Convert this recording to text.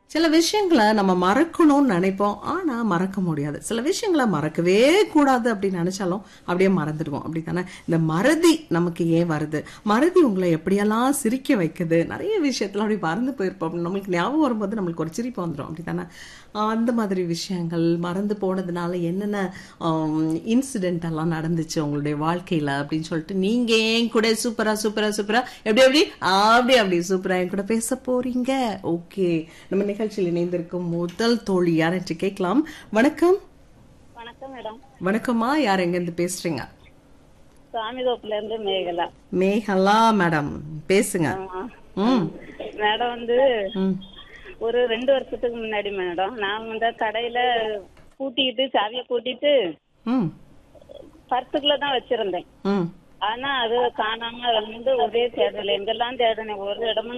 சில விஷயங்களை நம்ம மறக்கணும்னு நினைப்போம் ஆனா மறக்க முடியாது சில விஷயங்களை மறக்கவே கூடாது அப்படின்னு நினைச்சாலும் அப்படியே மறந்துடுவோம் அப்படித்தானே இந்த மறதி நமக்கு ஏன் வருது மறதி உங்களை எப்படியெல்லாம் சிரிக்க வைக்குது நிறைய விஷயத்துல அப்படி மறந்து போயிருப்போம் நம்மளுக்கு ஞாபகம் வரும்போது நம்மளுக்கு ஒரு சிரிப்பு வந்துடும் அப்படித்தானே ஆஹ் அந்த மாதிரி விஷயங்கள் மறந்து போனதுனால என்னென்ன இன்சிடென்ட் எல்லாம் நடந்துச்சு உங்களுடைய வாழ்க்கையில அப்படின்னு சொல்லிட்டு நீங்க ஏன் கூட சூப்பரா சூப்பரா சூப்பரா எப்படி எப்படி அப்படி அப்படி சூப்பரா என் கூட பேச போறீங்க ஓகே நம்ம நிகழ்ச்சியில் இணைந்திருக்கும் முதல் தோழி யார்ட்டு கேட்கலாம் வணக்கம் வணக்கம் மேடம் வணக்கம்மா யார் எங்க இருந்து பேசுறீங்க சாமிதோப்புல இருந்து மேகலா மேகலா மேடம் பேசுங்க ஆமா. ம் மேடம் வந்து ம் ஒரு ரெண்டு வருஷத்துக்கு முன்னாடி மேடம் நான் வந்து கடையில பூட்டிக்கிட்டு சாவியை பூட்டிட்டு ம் பர்சுக்குள்ள தான் வச்சிருந்தேன் ம் ஆனா அது காணாம வந்து ஒரே தேடல எங்கெல்லாம் தேடினேன் ஒரு இடமும்